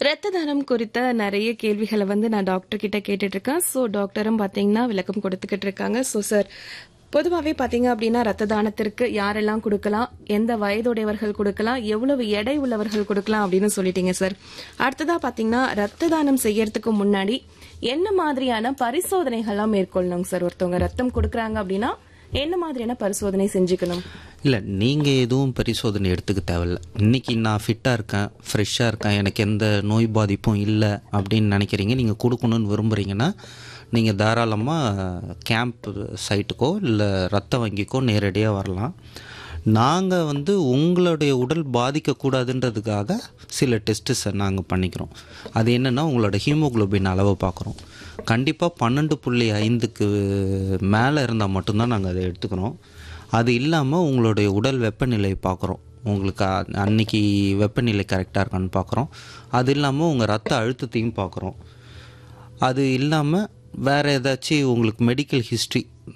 ரத்த தானம் குறித்த நிறைய கேள்விகளை வந்து நான் டாக்டர் கிட்ட கேட்டுட்டு இருக்கேன் ஸோ டாக்டரும் பார்த்தீங்கன்னா விளக்கம் கொடுத்துக்கிட்டு இருக்காங்க ஸோ சார் பொதுவாகவே பார்த்தீங்க அப்படின்னா ரத்த தானத்திற்கு யாரெல்லாம் கொடுக்கலாம் எந்த வயதுடையவர்கள் கொடுக்கலாம் எவ்வளவு எடை உள்ளவர்கள் கொடுக்கலாம் அப்படின்னு சொல்லிட்டீங்க சார் அடுத்ததா பார்த்தீங்கன்னா ரத்த தானம் செய்யறதுக்கு முன்னாடி என்ன மாதிரியான பரிசோதனைகள்லாம் மேற்கொள்ளணும் சார் ஒருத்தவங்க ரத்தம் கொடுக்குறாங்க அப்படின்னா என்ன மாதிரியான பரிசோதனை செஞ்சுக்கணும் இல்லை நீங்கள் எதுவும் பரிசோதனை எடுத்துக்க தேவையில்ல இன்றைக்கி நான் ஃபிட்டாக இருக்கேன் ஃப்ரெஷ்ஷாக இருக்கேன் எனக்கு எந்த நோய் பாதிப்பும் இல்லை அப்படின்னு நினைக்கிறீங்க நீங்கள் கொடுக்கணும்னு விரும்புகிறீங்கன்னா நீங்கள் தாராளமாக கேம்ப் சைட்டுக்கோ இல்லை ரத்த வங்கிக்கோ நேரடியாக வரலாம் நாங்கள் வந்து உங்களுடைய உடல் பாதிக்கக்கூடாதுன்றதுக்காக சில டெஸ்ட்டுஸை நாங்கள் பண்ணிக்கிறோம் அது என்னென்னா உங்களோட ஹீமோகுளோபின் அளவை பார்க்குறோம் கண்டிப்பாக பன்னெண்டு புள்ளி ஐந்துக்கு மேலே இருந்தால் மட்டும்தான் நாங்கள் அதை எடுத்துக்கிறோம் அது இல்லாமல் உங்களுடைய உடல் வெப்பநிலை பார்க்குறோம் உங்களுக்கு அ- அன்னைக்கு வெப்பநிலை கரெக்டாக இருக்கான்னு பார்க்குறோம் அது இல்லாமல் உங்கள் ரத்த அழுத்தத்தையும் பார்க்குறோம் அது இல்லாமல் வேறு ஏதாச்சும் உங்களுக்கு மெடிக்கல் ஹிஸ்ட்ரி